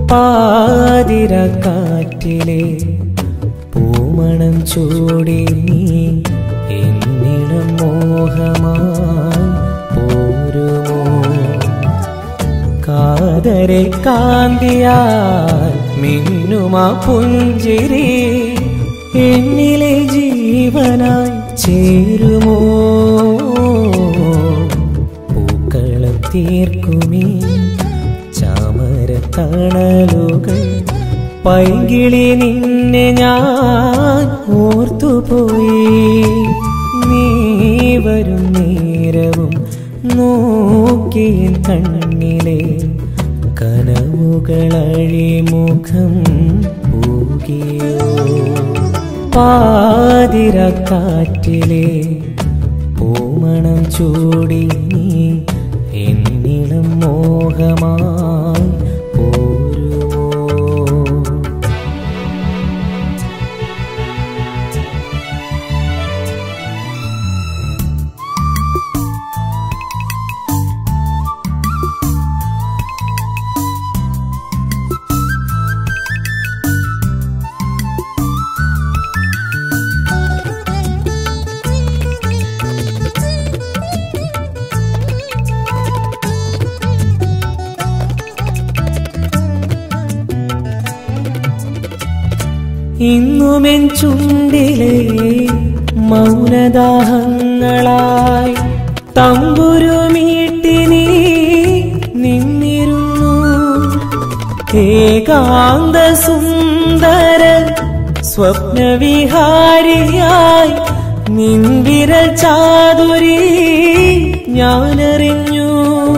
പാതിരക്കാറ്റിലെ പൂമണം ചൂടി നീ എന്നിടം മോഹമായി പോരുമോ കാതരെ കാന്തിയാൽ മിന്നുമാ പുഞ്ചിരി എന്നിലെ ജീവനായി ചേരുമോ പൂക്കളം തീർക്കുമേ ചാമര തണലുകൾ പൈകിളി നിന്നെ ഞാൻ ഓർത്തുപോയി നീ വരും നേരവും നോക്കിയ കണ്ണിലെ കനവുകളഴി മുഖം പൂകിയോ പാതിരക്കാറ്റിലെ പൂമണം ചൂടി നീ എന്നിളം മോഹമായി പോരുമോ ഇന്നുമെൻ ചുണ്ടിലെ മൗനദാഹങ്ങളായി തമ്പുരുമീട്ടി നീ നിന്നിരുന്നു ഏകാന്ത സുന്ദര സ്വപ്നവിഹാരിയായി നിൻവിരൽ ചാതുരി ഞാനറിഞ്ഞു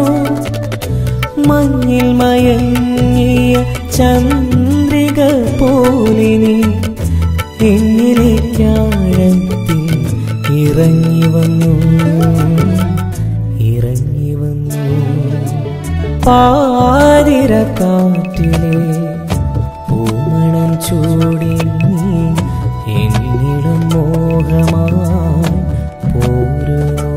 മഞ്ഞിൽ മയങ്ങിയ ചന്ദ്രിക പോലെ നീ എന്നിലേക്കാഴത്തിൽ ഇറങ്ങി വന്നു ഇറങ്ങി വന്നു പാതിരക്കാറ്റിലെ പൂമണം ചൂടി നീ എന്നിടം മോഹമായി പോരുമോ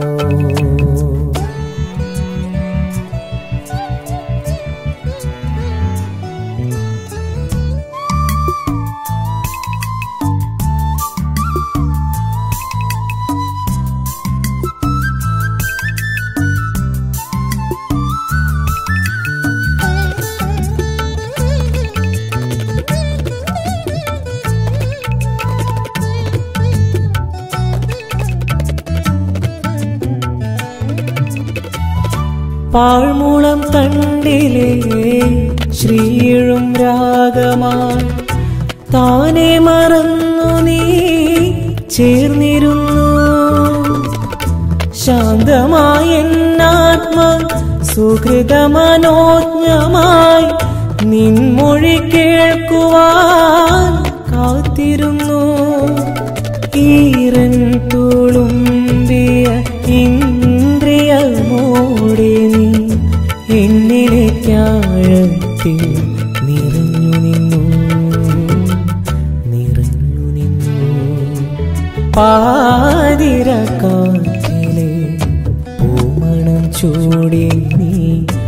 പാഴ്മുളം തണ്ടിലെ ശ്രീഴും രാഗമായി താനെ മറന്നു നീ ചേർന്നിരുന്നു ശാന്തമായ എന്നാത്മ സുഹൃതമനോജ്ഞമായി നിൻമൊഴി കേൾക്കുവാൻ കാത്തിരുന്നു ഈറൻ തുളുമ്പിയ ഇന്ദ്രിയമോടെ നീ എന്നിലേക്കാഴത്തിൽ നിറഞ്ഞു നിന്നു നിറഞ്ഞു നിന്നു പാതിരക്കാറ്റിലെ പൂമണം ചൂടി നീ